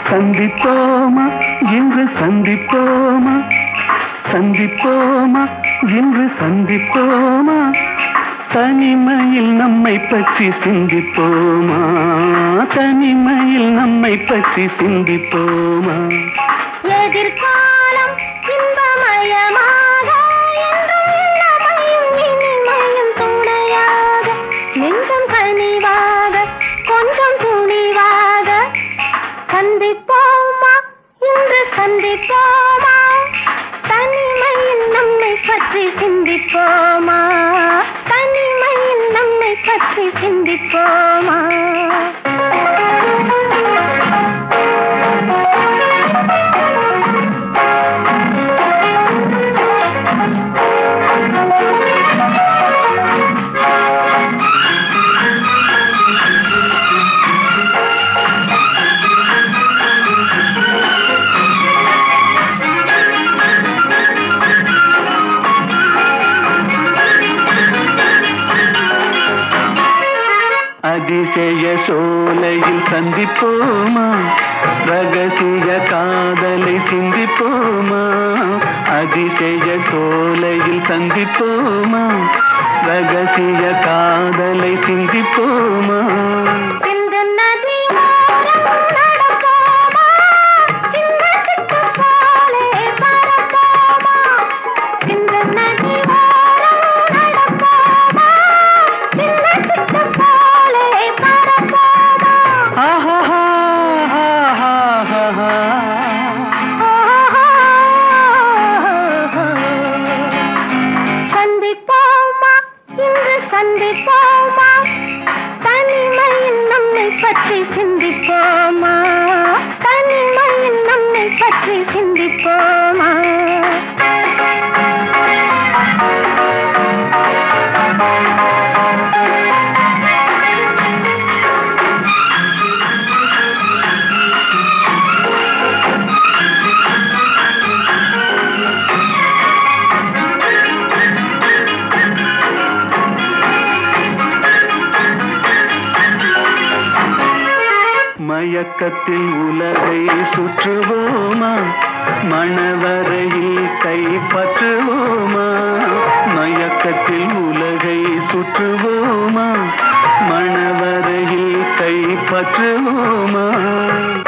சந்திப்போமா இன்று சந்திப்போமா சந்திப்போமா இன்று சந்திப்போமா தனிமையில் நம்மை பற்றி சிந்திப்போமா தனிமையில் நம்மை பற்றி சிந்திப்போமா எதிர்காலம் இன்பமயமாக என்றும் இளமையும் இனிமையும் துணையாக நெஞ்சம் கனிவாக கொஞ்சம் துணிவாக சந்திப்போமா இன்று சந்திப்போமா தனிமையில் நம்மை பற்றி சிந்திப்போமா தனிமையில் நம்மை பற்றி சிந்திப்போமா அதிசய சோலையில் சந்திப்போமா ரகசிய காதலை சிந்திப்போமா அதிசய சோலையில் சந்திப்போமா ரகசிய காதலை சிந்திப்போமா சிந்து நதி ஓரம் நடப்போமா சின்னத்துக்கு போலே பறப்போமா சிந்து நதி ஓரம் நடப்போமா சின்னத்துக்கு போலே பறப்போமா ஆஹாஹா, ஆஹாஹா. சந்திப்போமா இன்று சந்திப்போமா தனிமையில் நம்மை பற்றி சிந்திப்போமா தனிமையில் நம்மை பற்றி சிந்திப்போமா மயக்கத்தில் உலகை சுற்றுவோமா மணவரையில் கைப்பற்றுவோமா மயக்கத்தில் உலகை சுற்றுவோமா மணவரையில் கைப்பற்றுவோமா